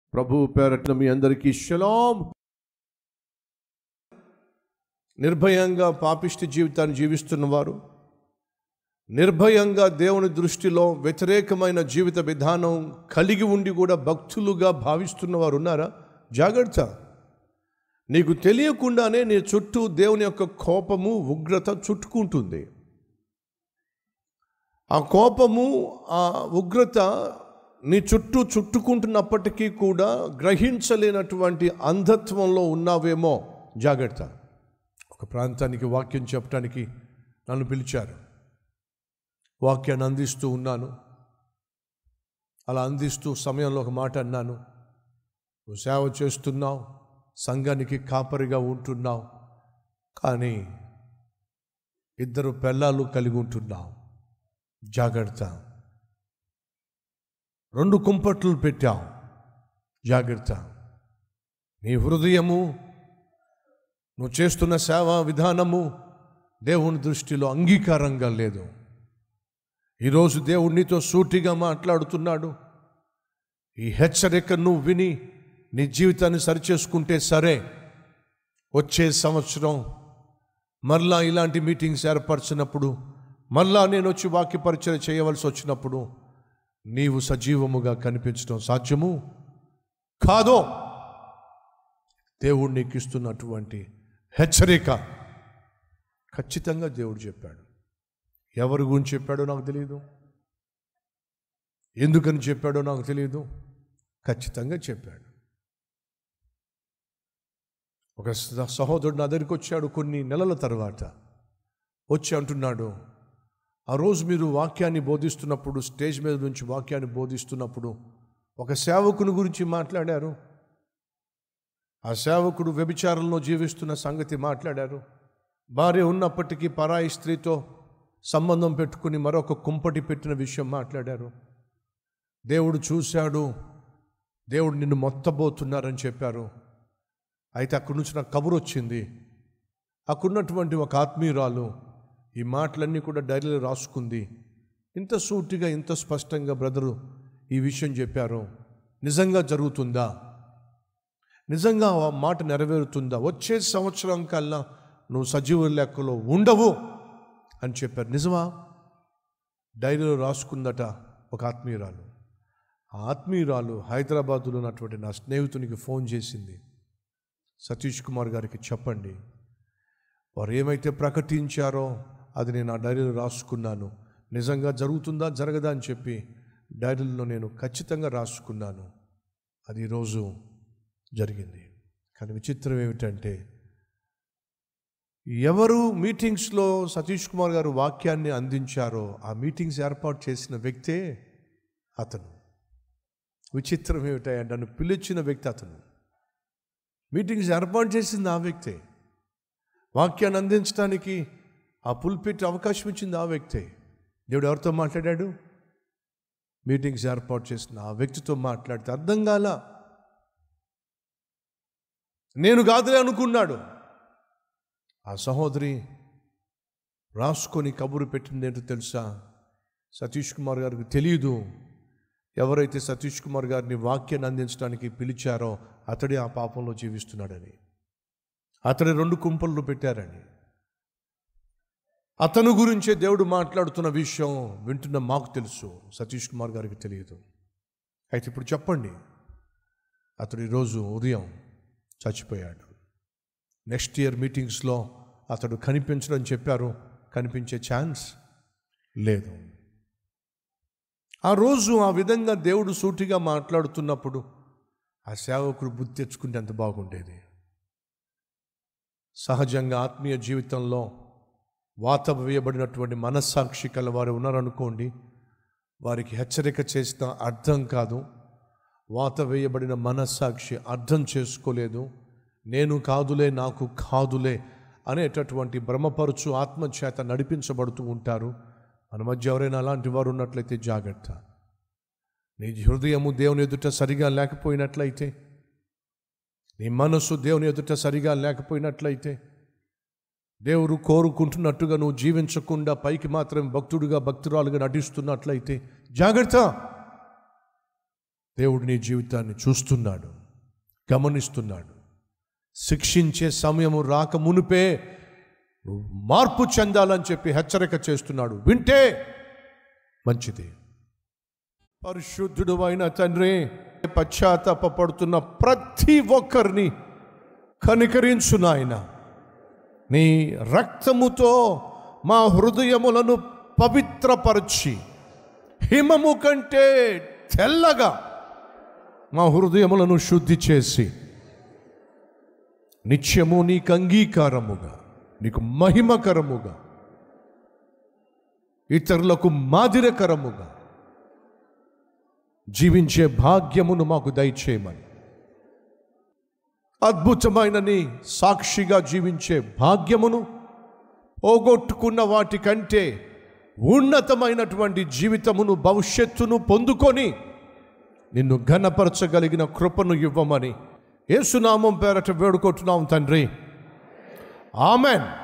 ప్రభు పేరట్ల మీ అందరికీ షలాం నిర్భయంగా పాపిష్టి జీవితాన్ని జీవిస్తున్న వారు నిర్భయంగా దేవుని దృష్టిలో వ్యతిరేకమైన జీవిత విధానం కలిగి ఉండి కూడా భక్తులుగా భావిస్తున్న వారు ఉన్నారా జాగ్రత్త నీకు తెలియకుండానే నీ చుట్టూ దేవుని యొక్క కోపము ఉగ్రత చుట్టుకుంటుంది ఆ కోపము ఆ ఉగ్రత నీ చుట్టూ చుట్టుకుంటున్నప్పటికీ కూడా గ్రహించలేనటువంటి అంధత్వంలో ఉన్నావేమో జాగ్రత్త ఒక ప్రాంతానికి వాక్యం చెప్పడానికి నన్ను పిలిచారు వాక్యాన్ని అందిస్తూ ఉన్నాను అలా అందిస్తూ సమయంలో ఒక మాట అన్నాను నువ్వు సేవ చేస్తున్నావు సంఘానికి కాపరిగా ఉంటున్నావు కానీ ఇద్దరు పిల్లలు కలిగి ఉంటున్నావు జాగ్రత్త రెండు కుంపట్లు పెట్టావు జాగ్రత్త నీ హృదయము నువ్వు చేస్తున్న సేవా విధానము దేవుని దృష్టిలో అంగీకారంగా లేదు ఈరోజు దేవుడు నీతో సూటిగా మాట్లాడుతున్నాడు ఈ హెచ్చరిక నువ్వు విని నీ జీవితాన్ని సరిచేసుకుంటే సరే వచ్చే సంవత్సరం మరలా ఇలాంటి మీటింగ్స్ ఏర్పరిచినప్పుడు మరలా నేను వచ్చి వాక్య పరిచయం చేయవలసి వచ్చినప్పుడు నీవు సజీవముగా కనిపించడం సాధ్యము కాదో దేవుడు నీకు ఇస్తున్నటువంటి హెచ్చరిక ఖచ్చితంగా దేవుడు చెప్పాడు ఎవరి గురించి చెప్పాడో నాకు తెలియదు ఎందుకని చెప్పాడో నాకు తెలియదు ఖచ్చితంగా చెప్పాడు ఒక స- సహోదరుడు నా దగ్గరికి వచ్చాడు కొన్ని నెలల తర్వాత వచ్చి అంటున్నాడు ఆ రోజు మీరు వాక్యాన్ని బోధిస్తున్నప్పుడు స్టేజ్ మీద నుంచి వాక్యాన్ని బోధిస్తున్నప్పుడు ఒక సేవకుని గురించి మాట్లాడారు ఆ సేవకుడు వ్యభిచారంలో జీవిస్తున్న సంగతి మాట్లాడారు భార్య ఉన్నప్పటికీ పరాయి స్త్రీతో సంబంధం పెట్టుకుని మరొక కుంపటి పెట్టిన విషయం మాట్లాడారు దేవుడు చూశాడు దేవుడు నిన్ను మొత్తబోతున్నారని చెప్పారు అయితే అక్కడి నుంచి నాకు కబురు వచ్చింది అక్కడున్నటువంటి ఒక ఆత్మీయురాలు ఈ మాటలన్నీ కూడా డైరీలో రాసుకుంది ఇంత సూటిగా ఇంత స్పష్టంగా బ్రదరు ఈ విషయం చెప్పారు నిజంగా జరుగుతుందా నిజంగా ఆ మాట నెరవేరుతుందా వచ్చే సంవత్సరం కల్లా నువ్వు సజీవ లెక్కలో ఉండవు అని చెప్పారు నిజమా డైరీలో రాసుకుందట ఒక ఆత్మీయురాలు ఆ ఆత్మీయురాలు హైదరాబాదులో ఉన్నటువంటి నా స్నేహితునికి ఫోన్ చేసింది సతీష్ కుమార్ గారికి చెప్పండి వారు ఏమైతే ప్రకటించారో అది నేను ఆ డైరీలో రాసుకున్నాను నిజంగా జరుగుతుందా జరగదా అని చెప్పి డైరీలో నేను ఖచ్చితంగా రాసుకున్నాను అది ఈరోజు జరిగింది కానీ విచిత్రం ఏమిటంటే ఎవరు మీటింగ్స్లో సతీష్ కుమార్ గారు వాక్యాన్ని అందించారో ఆ మీటింగ్స్ ఏర్పాటు చేసిన వ్యక్తే అతను విచిత్రం ఏమిటంటే నన్ను పిలిచిన వ్యక్తి అతను మీటింగ్స్ ఏర్పాటు చేసింది ఆ వ్యక్తే వాక్యాన్ని అందించడానికి ఆ పుల్పిట్ అవకాశం ఇచ్చింది ఆ వ్యక్తే దేవుడు ఎవరితో మాట్లాడాడు మీటింగ్స్ ఏర్పాటు చేసిన ఆ వ్యక్తితో మాట్లాడితే అర్థం కాల నేను కాదులే అనుకున్నాడు ఆ సహోదరి రాసుకొని కబురు పెట్టింది ఏంటో తెలుసా సతీష్ కుమార్ గారికి తెలియదు ఎవరైతే సతీష్ కుమార్ గారిని వాక్యాన్ని అందించడానికి పిలిచారో అతడే ఆ పాపంలో జీవిస్తున్నాడని అతడి రెండు కుంపలు పెట్టారని అతను గురించే దేవుడు మాట్లాడుతున్న విషయం వింటున్న మాకు తెలుసు సతీష్ కుమార్ గారికి తెలియదు అయితే ఇప్పుడు చెప్పండి అతడు ఈరోజు ఉదయం చచ్చిపోయాడు నెక్స్ట్ ఇయర్ మీటింగ్స్లో అతడు కనిపించడం చెప్పారు కనిపించే ఛాన్స్ లేదు ఆ రోజు ఆ విధంగా దేవుడు సూటిగా మాట్లాడుతున్నప్పుడు ఆ సేవకుడు బుద్ధి తెచ్చుకుంటే ఎంత బాగుండేది సహజంగా ఆత్మీయ జీవితంలో వాత వేయబడినటువంటి మనస్సాక్షి కల వారు ఉన్నారనుకోండి వారికి హెచ్చరిక చేసిన అర్థం కాదు వాత వేయబడిన మనస్సాక్షి అర్థం చేసుకోలేదు నేను కాదులే నాకు కాదులే అనేటటువంటి భ్రమపరుచు ఆత్మచేత నడిపించబడుతూ ఉంటారు మన మధ్య ఎవరైనా అలాంటి వారు ఉన్నట్లయితే జాగ్రత్త నీ హృదయము దేవుని ఎదుట సరిగా లేకపోయినట్లయితే నీ మనస్సు దేవుని ఎదుట సరిగా లేకపోయినట్లయితే దేవుడు కోరుకుంటున్నట్టుగా నువ్వు జీవించకుండా పైకి మాత్రం భక్తుడిగా భక్తురాలుగా నటిస్తున్నట్లయితే జాగ్రత్త దేవుడు నీ జీవితాన్ని చూస్తున్నాడు గమనిస్తున్నాడు శిక్షించే సమయము రాక మునిపే నువ్వు మార్పు చెందాలని చెప్పి హెచ్చరిక చేస్తున్నాడు వింటే మంచిది పరిశుద్ధుడు అయిన తండ్రి పశ్చాత్తాపడుతున్న ప్రతి ఒక్కరిని కనికరించు నాయన నీ రక్తముతో మా హృదయములను పవిత్రపరచి హిమము కంటే తెల్లగా మా హృదయములను శుద్ధి చేసి నిత్యము నీకు అంగీకారముగా నీకు మహిమకరముగా ఇతరులకు మాదిరకరముగా జీవించే భాగ్యమును మాకు దయచేయమని అద్భుతమైన నీ సాక్షిగా జీవించే భాగ్యమును పోగొట్టుకున్న వాటికంటే ఉన్నతమైనటువంటి జీవితమును భవిష్యత్తును పొందుకొని నిన్ను ఘనపరచగలిగిన కృపను ఇవ్వమని యేసునామం పేరట వేడుకుంటున్నాం తండ్రి ఆమెన్